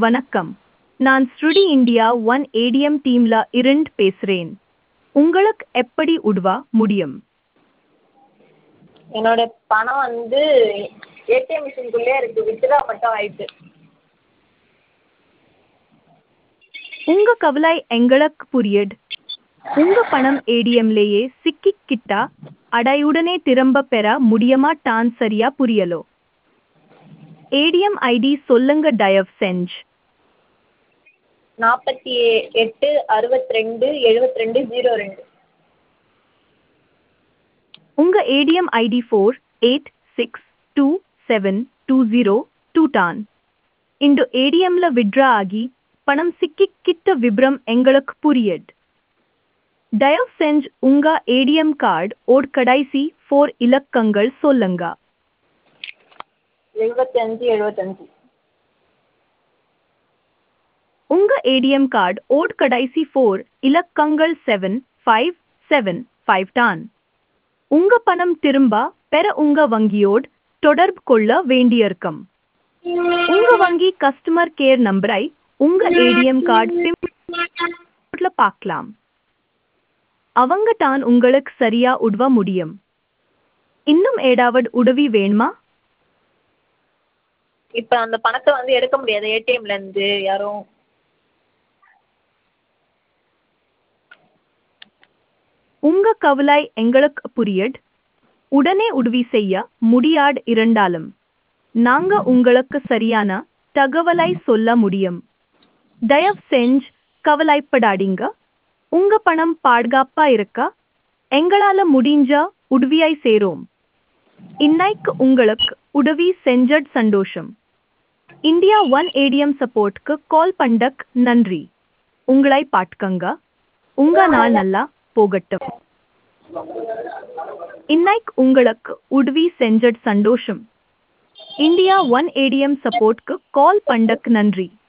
வணக்கம் நான் ஸ்ருடி இந்தியா ஒன் ஏடிஎம் டீம்ல இருந்து பேசுறேன் உங்களுக்கு எப்படி உதவ முடியும் என்னோட பணம் வந்து ஏடிஎம் மிஷின்குள்ளே இருக்குது வித்ட்ரா மட்டும் ஆயிட்டு உங்க கவலை எங்களுக்கு புரியுது உங்க பணம் ஏடிஎம்லேயே சிக்கிக்கிட்டா அடையுடனே திரும்ப பெற முடியுமாட்டான் சரியா புரியலோ ஏடிஎம் ஐடி சொல்லுங்க தயவு செஞ்சு நாற்பத்தி எட்டு அறுபத்தி ரெண்டு எழுபத்தி ரெண்டு ஜீரோ ரெண்டு உங்க ATM ID four eight six two seven two zero two done இந்த ஏடிஎம்ல விட்ரா ஆகி பணம் சிக்கிக்கிட்ட விபரம் எங்களுக்கு புரியுது தயவு செஞ்சு உங்க ஏடிஎம் கார்டு ஓட் கடைசி ஃபோர் இலக்கங்கள் சொல்லுங்க எழுபத்தஞ்சு எழுபத்தஞ்சு உங்க ஏடிஎம் கார்டு ஓட் கடைசி ஃபோர் இலக்கங்கள் seven five seven five done உங்க பணம் திரும்ப பெற உங்க வங்கியோடு தொடர்பு கொள்ள வேண்டியிருக்கும் உங்க வங்கி கஸ்டமர் கேர் நம்பரை உங்க ஏடிஎம் கார்டு சிம்ல பார்க்கலாம் அவங்க தான் உங்களுக்கு சரியா உதவ முடியும் இன்னும் ஏதாவது உதவி வேணுமா இப்போ அந்த பணத்தை வந்து எடுக்க முடியாது ஏடிஎம்லேருந்து யாரும் உங்க கவலை எங்களுக்கு புரியுது உடனே உதவி செய்ய முடியாது இருந்தாலும் நாங்க உங்களுக்கு சரியான தகவலை சொல்ல முடியும் தயவு செஞ்சு கவலைப்படாதீங்க உங்க பணம் பாதுகாப்பா இருக்க எங்களால முடிஞ்ச உதவியை சேரோம் இன்னைக்கு உங்களுக்கு உதவி செஞ்சது சந்தோஷம் இந்தியா ஒன் ஏடிஎம் சப்போர்ட்க்கு கால் பண்ணக் நன்றி உங்களை பாட்கங்க உங்க நாள் நல்லா போகட்டும் இன்னைக்கு உங்களுக்கு உதவி செஞ்சது சந்தோஷம் இந்தியா ஒன் ஏடிஎம் சப்போர்ட்க்கு கால் பண்ணக் நன்றி